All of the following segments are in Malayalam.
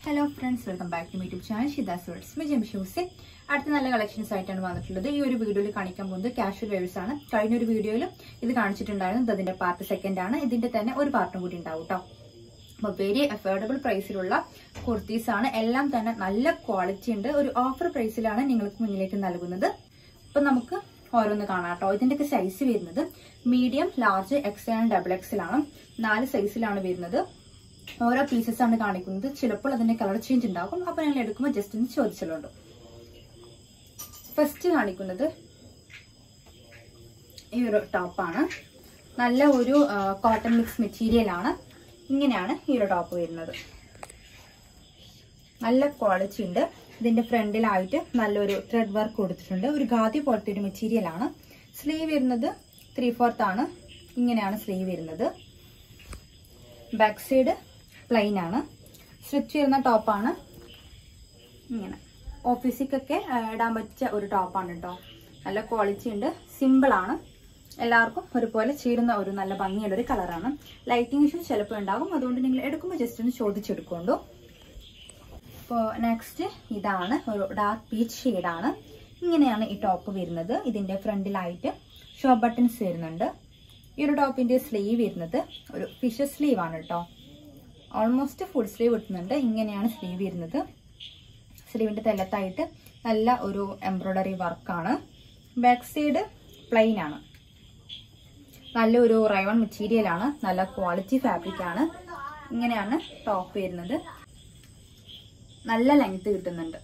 hello friends welcome back to YouTube channel Shidas words വിജയം ഷൂസ് അടുത്ത നല്ല കളക്ഷൻസ് ആയിട്ടാണ് വന്നിട്ടുള്ളത് ഈ ഒരു വീഡിയോയിൽ കാണിക്കാൻ പോകുന്നത് കാഷ്വൽ വേവ്സ് ആണ് കഴിഞ്ഞ ഒരു വീഡിയോയിൽ ഇത് കാണിച്ചിട്ടുണ്ടായിരുന്നു ഇത് അതിന്റെ പാർട്ട് സെക്കൻഡ് ആണ് ഇതിന്റെ തന്നെ ഒരു പാർട്ടും കൂടി ഉണ്ടാവും കേട്ടോ അപ്പോൾ വെരി അഫോർഡബിൾ പ്രൈസിലുള്ള കുർത്തീസ് ആണ് എല്ലാം തന്നെ നല്ല ക്വാളിറ്റി ഉണ്ട് ഒരു ഓഫർ പ്രൈസിലാണ് നിങ്ങൾക്ക് മുന്നിലേക്ക് നൽകുന്നത് അപ്പൊ നമുക്ക് ഓരോന്ന് കാണാം കേട്ടോ ഇതിന്റെയൊക്കെ സൈസ് വരുന്നത് medium large X and double എക്സിലാണ് നാല് സൈസിലാണ് വരുന്നത് ഓരോ പീസസ് ആണ് കാണിക്കുന്നത് ചിലപ്പോൾ അതിന്റെ കളർ ചേഞ്ച് ഉണ്ടാകും അപ്പൊ ഞങ്ങൾ എടുക്കുമ്പോൾ ജസ്റ്റ് ഒന്ന് ചോദിച്ചല്ലുണ്ട് ഫസ്റ്റ് കാണിക്കുന്നത് ഈ ഒരു ടോപ്പാണ് നല്ല ഒരു കോട്ടൺ മിക്സ് മെറ്റീരിയൽ ആണ് ഇങ്ങനെയാണ് ഈ ഒരു ടോപ്പ് വരുന്നത് നല്ല ക്വാളിറ്റി ഉണ്ട് ഇതിന്റെ ഫ്രണ്ടിലായിട്ട് നല്ലൊരു ത്രെഡ് വർക്ക് കൊടുത്തിട്ടുണ്ട് ഒരു ഖാദി പോലത്തെ ഒരു മെറ്റീരിയൽ ആണ് സ്ലീവ് വരുന്നത് ത്രീ ഫോർത്ത് ആണ് ഇങ്ങനെയാണ് സ്ലീവ് വരുന്നത് ബാക്ക് സൈഡ് പ്ലെയിൻ ആണ് സ്റ്റിച്ച് ചെയ്യുന്ന ടോപ്പാണ് ഇങ്ങനെ ഓഫീസിക്കൊക്കെ ഇടാൻ പറ്റിയ ഒരു ടോപ്പാണ് കേട്ടോ നല്ല ക്വാളിറ്റി ഉണ്ട് സിമ്പിൾ ആണ് എല്ലാവർക്കും ഒരുപോലെ ചേരുന്ന ഒരു നല്ല ഭംഗിയുള്ള ഒരു കളറാണ് ലൈറ്റിംഗ് ഇഷ്യൂ ചിലപ്പോൾ ഉണ്ടാകും അതുകൊണ്ട് നിങ്ങൾ എടുക്കുമ്പോൾ ജസ്റ്റ് ഒന്ന് ചോദിച്ചെടുക്കൊണ്ടു അപ്പോൾ നെക്സ്റ്റ് ഇതാണ് ഒരു ഡാർക്ക് പീച്ച് ഷെയ്ഡാണ് ഇങ്ങനെയാണ് ഈ ടോപ്പ് വരുന്നത് ഇതിന്റെ ഫ്രണ്ടിലായിട്ട് ഷോ ബട്ടൺസ് വരുന്നുണ്ട് ഈ ഒരു ടോപ്പിന്റെ സ്ലീവ് വരുന്നത് ഒരു ഫിഷ് സ്ലീവ് ആണ് കേട്ടോ ഓൾമോസ്റ്റ് ഫുൾ സ്ലീവ് കിട്ടുന്നുണ്ട് ഇങ്ങനെയാണ് സ്ലീവ് വരുന്നത് സ്ലീവിന്റെ തെല്ലത്തായിട്ട് നല്ല ഒരു എംബ്രോയ്ഡറി വർക്കാണ് ബാക്ക് സൈഡ് പ്ലെയിൻ ആണ് നല്ലൊരു റയോൺ മെറ്റീരിയൽ ആണ് നല്ല ക്വാളിറ്റി ഫാബ്രിക് ആണ് ഇങ്ങനെയാണ് ടോപ്പ് വരുന്നത് നല്ല ലെങ്ത് കിട്ടുന്നുണ്ട്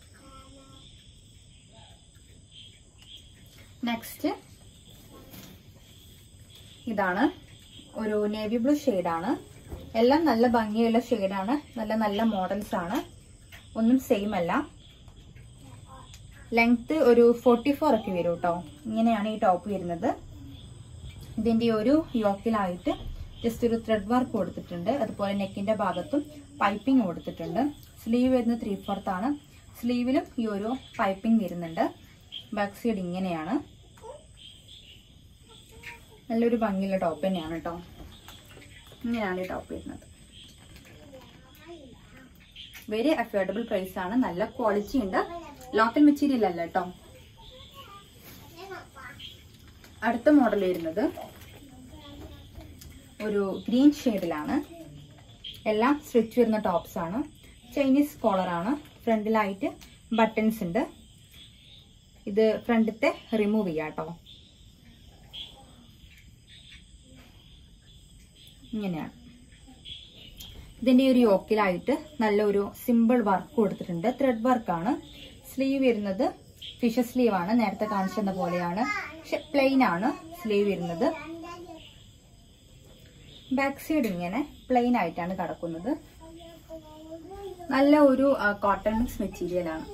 നെക്സ്റ്റ് ഇതാണ് ഒരു നേവി ബ്ലൂ ഷെയ്ഡാണ് എല്ലാം നല്ല ഭംഗിയുള്ള ഷെയ്ഡാണ് നല്ല നല്ല മോഡൽസ് ആണ് ഒന്നും സെയിം അല്ല ലെങ്ത് ഒരു ഫോർട്ടി ഫോർ ഒക്കെ വരും കേട്ടോ ഇങ്ങനെയാണ് ഈ ടോപ്പ് വരുന്നത് ഇതിന്റെ ഒരു യോക്കിലായിട്ട് ജസ്റ്റ് ഒരു ത്രെഡ് വർക്ക് കൊടുത്തിട്ടുണ്ട് അതുപോലെ നെക്കിന്റെ ഭാഗത്തും പൈപ്പിംഗ് കൊടുത്തിട്ടുണ്ട് സ്ലീവ് വരുന്നത് ത്രീ ഫോർത്ത് ആണ് സ്ലീവിലും ഈ ഒരു പൈപ്പിംഗ് വരുന്നുണ്ട് ബാക്ക് സൈഡ് ഇങ്ങനെയാണ് നല്ലൊരു ഭംഗിയുള്ള ടോപ്പ് തന്നെയാണ് കേട്ടോ ഇങ്ങനെയാണ് ഈ ടോപ്പ് വരുന്നത് വെരി അഫോർഡബിൾ പ്രൈസ് ആണ് നല്ല ക്വാളിറ്റി ഉണ്ട് ലോക്കൽ മെറ്റീരിയൽ അല്ല കേട്ടോ അടുത്ത മോഡൽ വരുന്നത് ഒരു ഗ്രീൻ ഷെയ്ഡിലാണ് എല്ലാം സ്റ്റിച്ച് വരുന്ന ടോപ്സ് ആണ് ചൈനീസ് കോളർ ആണ് ഫ്രണ്ടിലായിട്ട് ബട്ടൺസ് ഉണ്ട് ഇത് ഫ്രണ്ടത്തെ റിമൂവ് ചെയ്യാം കേട്ടോ ഇങ്ങനെയാണ് ഇതിന്റെ ഒരു യോക്കിലായിട്ട് നല്ലൊരു സിമ്പിൾ വർക്ക് കൊടുത്തിട്ടുണ്ട് ത്രെഡ് വർക്കാണ് സ്ലീവ് വരുന്നത് ഫിഷ് സ്ലീവ് ആണ് നേരത്തെ കാണിച്ചെന്ന പോലെയാണ് പക്ഷെ പ്ലെയിൻ ആണ് സ്ലീവ് വരുന്നത് ബാക്ക് സൈഡ് ഇങ്ങനെ പ്ലെയിൻ ആയിട്ടാണ് കിടക്കുന്നത് നല്ല ഒരു കോട്ടൺ മിക്സ് മെറ്റീരിയൽ ആണ്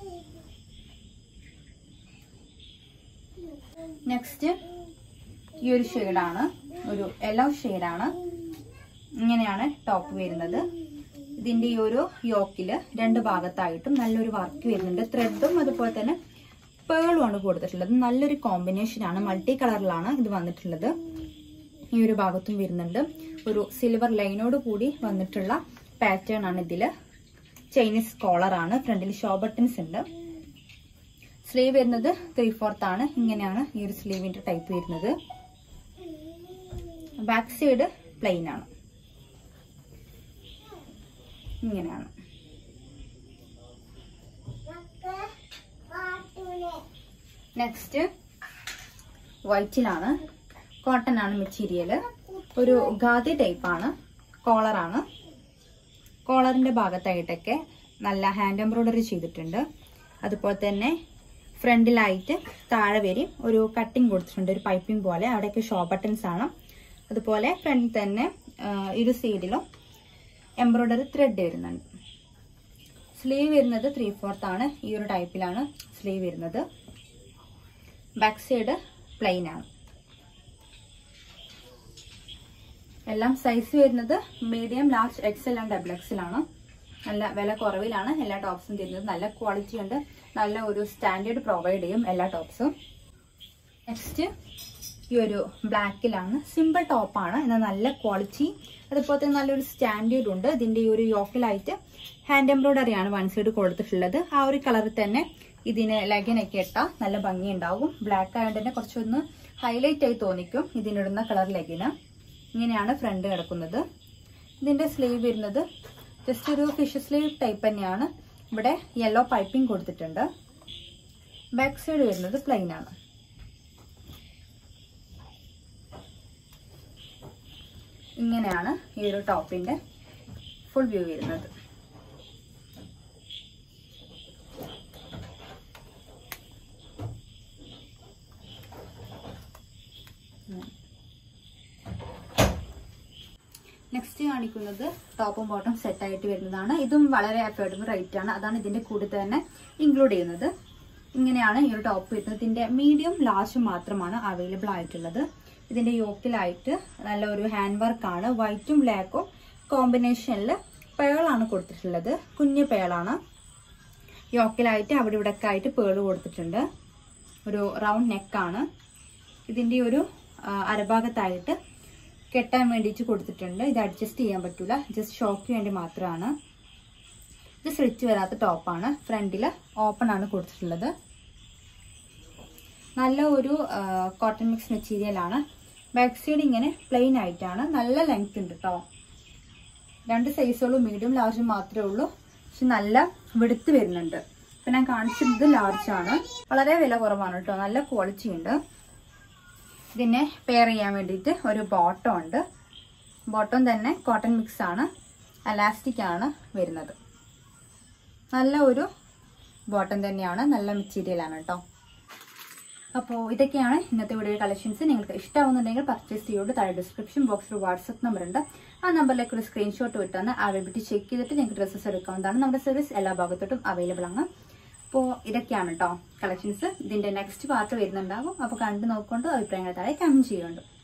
നെക്സ്റ്റ് ഈ ഒരു ഷെയ്ഡാണ് ഒരു യെല്ലോ ഷെയ്ഡാണ് ഇങ്ങനെയാണ് ടോപ്പ് വരുന്നത് ഇതിന്റെ ഈ ഒരു യോക്കില് രണ്ട് ഭാഗത്തായിട്ടും നല്ലൊരു വർക്ക് വരുന്നുണ്ട് ത്രെഡും അതുപോലെ തന്നെ പേളും ആണ് കൊടുത്തിട്ടുള്ളത് നല്ലൊരു കോമ്പിനേഷൻ ആണ് മൾട്ടി കളറിലാണ് ഇത് വന്നിട്ടുള്ളത് ഈ ഒരു ഭാഗത്തും വരുന്നുണ്ട് ഒരു സിൽവർ ലൈനോട് കൂടി വന്നിട്ടുള്ള പാറ്റേൺ ആണ് ഇതില് ചൈനീസ് കോളർ ആണ് ഫ്രണ്ടിൽ ഷോ ബട്ടൺസ് ഉണ്ട് സ്ലീവ് വരുന്നത് ത്രീ ഫോർത്ത് ആണ് ഇങ്ങനെയാണ് ഈ ഒരു സ്ലീവിന്റെ ടൈപ്പ് വരുന്നത് ബാക്ക് സൈഡ് പ്ലെയിൻ ആണ് ഇങ്ങനെയാണ് നെക്സ്റ്റ് വൈറ്റിലാണ് കോട്ടൺ ആണ് മെറ്റീരിയൽ ഒരു ഖാദി ടൈപ്പ് ആണ് കോളറാണ് കോളറിന്റെ ഭാഗത്തായിട്ടൊക്കെ നല്ല ഹാൻഡ് എംബ്രോയിഡറി ചെയ്തിട്ടുണ്ട് അതുപോലെ തന്നെ ഫ്രണ്ടിലായിട്ട് താഴെ വരെ ഒരു കട്ടിങ് കൊടുത്തിട്ടുണ്ട് ഒരു പൈപ്പിംഗ് പോലെ അവിടെയൊക്കെ ഷോ ബട്ടൺസ് ആണ് അതുപോലെ ഫ്രണ്ടിൽ തന്നെ ഇരു സൈഡിലും എംബ്രോയിഡറി ത്രെഡ് വരുന്നുണ്ട് സ്ലീവ് വരുന്നത് ത്രീ ഫോർത്ത് ആണ് ഈ ഒരു ടൈപ്പിലാണ് സ്ലീവ് വരുന്നത് ബാക്ക് സൈഡ് പ്ലെയിൻ ആണ് എല്ലാം സൈസ് വരുന്നത് medium large XL and double XL ആണ് നല്ല വില കുറവിലാണ് എല്ലാ ടോപ്സും തരുന്നത് നല്ല ക്വാളിറ്റി ഉണ്ട് നല്ല ഒരു സ്റ്റാൻഡേർഡ് പ്രൊവൈഡ് ചെയ്യും എല്ലാ ടോപ്സും നെക്സ്റ്റ് ഈ ഒരു ബ്ലാക്കിലാണ് സിമ്പിൾ ടോപ്പാണ് എന്നാൽ നല്ല ക്വാളിറ്റി അതുപോലെ തന്നെ നല്ലൊരു സ്റ്റാൻഡേർഡ് ഉണ്ട് ഇതിന്റെ ഈ ഒരു യോക്കിലായിട്ട് ഹാൻഡ് എംബ്രോയിഡറി ആണ് വൺ സൈഡ് കൊടുത്തിട്ടുള്ളത് ആ ഒരു കളറിൽ തന്നെ ഇതിന് ലെഗിനൊക്കെ ഇട്ടാൽ നല്ല ഭംഗി ഉണ്ടാവും ബ്ലാക്ക് ആയതുകൊണ്ട് തന്നെ കുറച്ചൊന്ന് ഹൈലൈറ്റ് ആയി തോന്നിക്കും ഇതിനിടുന്ന കളർ ലെഗിന് ഇങ്ങനെയാണ് ഫ്രണ്ട് കിടക്കുന്നത് ഇതിന്റെ സ്ലീവ് വരുന്നത് ജസ്റ്റ് ഒരു ഫിഷ് സ്ലീവ് ടൈപ്പ് തന്നെയാണ് ഇവിടെ യെല്ലോ പൈപ്പിംഗ് കൊടുത്തിട്ടുണ്ട് ബാക്ക് സൈഡ് വരുന്നത് പ്ലെയിൻ ആണ് ഇങ്ങനെയാണ് ഈ ഒരു ടോപ്പിന്റെ ഫുൾ വ്യൂ വരുന്നത് നെക്സ്റ്റ് കാണിക്കുന്നത് ടോപ്പും ബോട്ടം സെറ്റ് ആയിട്ട് വരുന്നതാണ് ഇതും വളരെ അഫോർഡബിൾ റേറ്റ് ആണ് അതാണ് ഇതിന്റെ കൂടെ തന്നെ ഇൻക്ലൂഡ് ചെയ്യുന്നത് ഇങ്ങനെയാണ് ഈ ഒരു ടോപ്പ് വരുന്നത് ഇതിന്റെ മീഡിയം ലാർജ് മാത്രമാണ് അവൈലബിൾ ആയിട്ടുള്ളത് ഇതിന്റെ യോക്കിലായിട്ട് നല്ല ഒരു ഹാൻഡ് വർക്ക് ആണ് വൈറ്റും ബ്ലാക്കും കോമ്പിനേഷനിൽ പേളാണ് കൊടുത്തിട്ടുള്ളത് കുഞ്ഞു പേളാണ് യോക്കിലായിട്ട് അവിടെ ഇവിടെ ഒക്കെ ആയിട്ട് പേള് കൊടുത്തിട്ടുണ്ട് ഒരു റൗണ്ട് നെക്കാണ് ഇതിന്റെ ഒരു ആ, അരഭാഗത്തായിട്ട് കെട്ടാൻ വേണ്ടിയിട്ട് കൊടുത്തിട്ടുണ്ട് ഇത് അഡ്ജസ്റ്റ് ചെയ്യാൻ പറ്റൂല ജസ്റ്റ് ഷോക്ക് വേണ്ടി മാത്രമാണ് ഇത് സ്ലിറ്റ് വരാത്ത ടോപ്പാണ് ഫ്രണ്ടിൽ ഓപ്പൺ ആണ് കൊടുത്തിട്ടുള്ളത് നല്ല ഒരു കോട്ടൺ മിക്സ് മെറ്റീരിയൽ ആണ് ബാക്ക് സൈഡ് ഇങ്ങനെ പ്ലെയിൻ ആയിട്ടാണ് നല്ല ലെങ്ത് ഉണ്ട് കേട്ടോ രണ്ട് സൈസുള്ളൂ മീഡിയം ലാർജ് മാത്രമേ ഉള്ളൂ പക്ഷെ നല്ല വെടുത്ത് വരുന്നുണ്ട് ഇപ്പൊ ഞാൻ കാണിച്ചിരുന്നത് ലാർജ് ആണ് വളരെ വില കുറവാണ് കേട്ടോ നല്ല ക്വാളിറ്റി ഉണ്ട് ഇതിനെ പെയർ ചെയ്യാൻ വേണ്ടിയിട്ട് ഒരു ബോട്ടം ഉണ്ട് ബോട്ടം തന്നെ കോട്ടൺ മിക്സ് ആണ് അലാസ്റ്റിക് ആണ് വരുന്നത് നല്ല ഒരു ബോട്ടം തന്നെയാണ് നല്ല മെറ്റീരിയൽ ആണ് കേട്ടോ അപ്പോൾ ഇതൊക്കെയാണ് ഇന്നത്തെ വീഡിയോ കളക്ഷൻസ് നിങ്ങൾക്ക് ഇഷ്ടമാവുന്നുണ്ടെങ്കിൽ പർച്ചേസ് ചെയ്യോട് താഴെ ഡിസ്ക്രിപ്ഷൻ ബോക്സിൽ വാട്സപ്പ് നമ്പർ ഉണ്ട് ആ നമ്പറിലേക്ക് ഒരു സ്ക്രീൻഷോട്ട് വിട്ടാണ് അവൈലബിലിറ്റി ചെക്ക് ചെയ്തിട്ട് നിങ്ങൾക്ക് ഡ്രസ്സസ് എടുക്കാവുന്നതാണ് നമ്മുടെ സർവീസ് എല്ലാ ഭാഗത്തോട്ടും അവൈലബിൾ ആണ് അപ്പോൾ ഇതൊക്കെയാണ് കേട്ടോ കളക്ഷൻസ് ഇതിന്റെ നെക്സ്റ്റ് പാർട്ട് വരുന്നുണ്ടാകും അപ്പോൾ കണ്ടു നോക്കൊണ്ട് അഭിപ്രായങ്ങൾ താഴെ കമന്റ് ചെയ്യുന്നുണ്ട്